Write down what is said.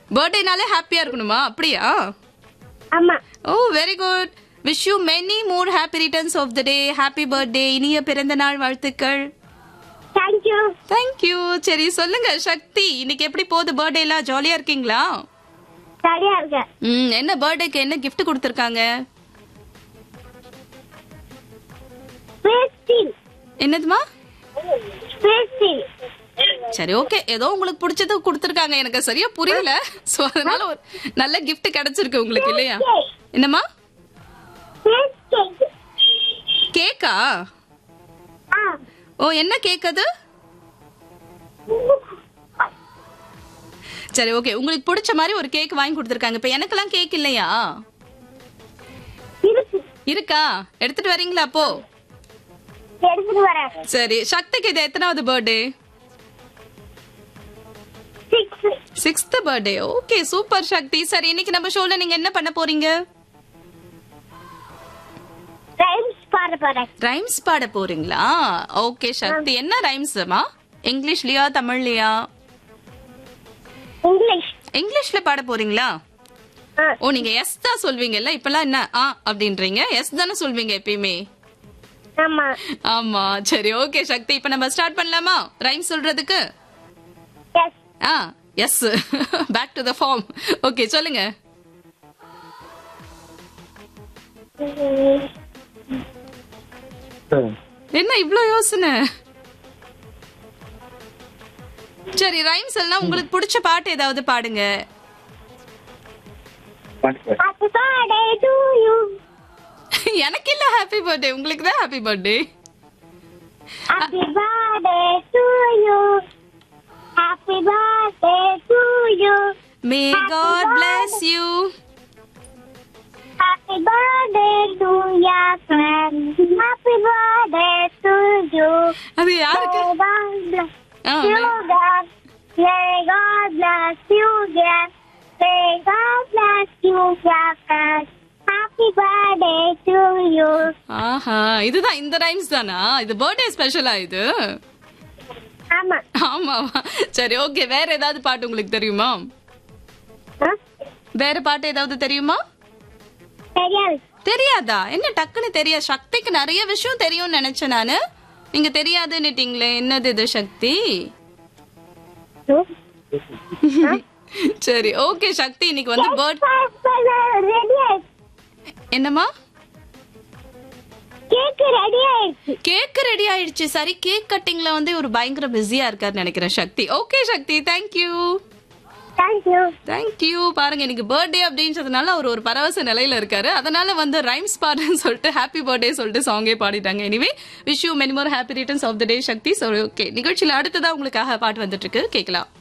பர்த்டேனாலே ஹாப்பியா இருக்கணுமா அப்படியா ஆமா oh very good wish you many more happy returns of the day happy birthday இனிய பிறந்த நாள் வாழ்த்துக்கள் தேங்க்யூ தேங்க்யூ சரி சொல்லுங்க சக்தி இன்னைக்கு எப்படி போகுது பர்த்டே எல்லாம் ஜாலியா இருக்கீங்களா சரியா இருக்க ம் என்ன பர்த்டேக்கு என்ன gift கொடுத்துருக்காங்க பேஸ்டில் என்னதுமா பேஸ்டில் சரி ஓகே ஏதோ உங்களுக்கு பிடிச்சது கொடுத்துருக்காங்க எனக்கு சரியா புரியல சோ அதனால ஒரு நல்ல gift கிடைச்சிருக்கு உங்களுக்கு இல்லையா என்னம்மா பேஸ்ட் கேக் கேக்கா ஆ ஓ என்ன கேக் அது சரி ஓகே உங்களுக்கு பிடிச்ச மாதிரி ஒரு கேக் வாங்கி கொடுத்துருக்காங்க இப்ப எனக்கெல்லாம் கேக் இல்லையா இருக்கு இருக்கா எடுத்துட்டு வரீங்களா அப்போ எடுத்துட்டு வரேன் சரி சக்திக்கு இது எத்தனாவது birthday six sixth birthday okay super Shakti சரி இன்னைக்கு நம்ம ஷோல நீங்க என்ன பண்ண போறீங்க ரைம்ஸ் பாட போறேன் ரைம்ஸ் பாட போறீங்களா ஓகே சக்தி என்ன ரைம்ஸ்மா இங்கிலீஷ்லயா தமிழ்லயா இங்கிலீஷ் இங்கிலீஷ்ல பாட போறீங்களா ஆ ஓ நீங்க எஸ் தான் சொல்வீங்கல்ல இப்பெல்லாம் என்ன ஆ அப்படின்றீங்க எஸ் தானே சொல்வீங்க எப்பயுமே ஆமா ஆமா சரி ஓகே சக்தி இப்ப நம்ம ஸ்டார்ட் பண்ணலாமா ரைம் சொல்றதுக்கு yes ah yes back to the form okay சொல்லுங்க என்ன இவ்ளோ யோசனை சரி ரைம்ஸ் எல்லாம் உங்களுக்கு பிடிச்ச பாட்டு ஏதாவது பாடுங்க ஹாப்பி பர்த்டே டு யூ எனக்கு இல்ல ஹாப்பி பர்த்டே உங்களுக்கு தான் happy birthday happy birthday to you happy birthday to you may God bless you happy birthday to ya friend happy birthday to you அது யாருக்கு ஆ, you God. May God bless you, dear. May God bless you, dear friend. Happy birthday to you. ஆஹா இதுதான் இந்த rhymes தானா இது birthday ஸ்பெஷலா இது ஆமா ஆமாவா சரி ஓகே வேற ஏதாவது பாட்டு உங்களுக்கு தெரியுமா ஆ? வேற பாட்டு ஏதாவது தெரியுமா தெரியாது தெரியாதா என்ன டக்குன்னு தெரியாது சக்திக்கு நிறைய விஷயம் தெரியும்னு நினைச்சேன் நானு நீங்க தெரியாதுன்னுட்டீங்களே என்னது இது சக்தி சரி ஓகே சக்தி இன்னைக்கு வந்து பர்த் ரெடி ஆயிடுச்சு என்னம்மா கேக் ரெடி ஆயிடுச்சு கேக் ரெடி ஆயிடுச்சு சரி கேக் கட்டிங்ல வந்து ஒரு பயங்கர பிஸியா இருக்காருன்னு நினைக்கிறேன் Shakti okay Shakti thank you thank you thank you பாருங்க இன்னைக்கு பர்த்டே அப்படின்றதுனால அவர் ஒரு பரவச நிலையில இருக்காரு அதனால வந்து ரைம்ஸ் பாடுன்னு சொல்லிட்டு ஹாப்பி பர்த்டே சொல்லிட்டு சாங்கே பாடிட்டாங்க anyway wish you many more happy returns of the day Shakti so okay நிகழ்ச்சியில் அடுத்ததா உங்களுக்காக பாட்டு வந்துட்டு இருக்கு கேட்கலாம்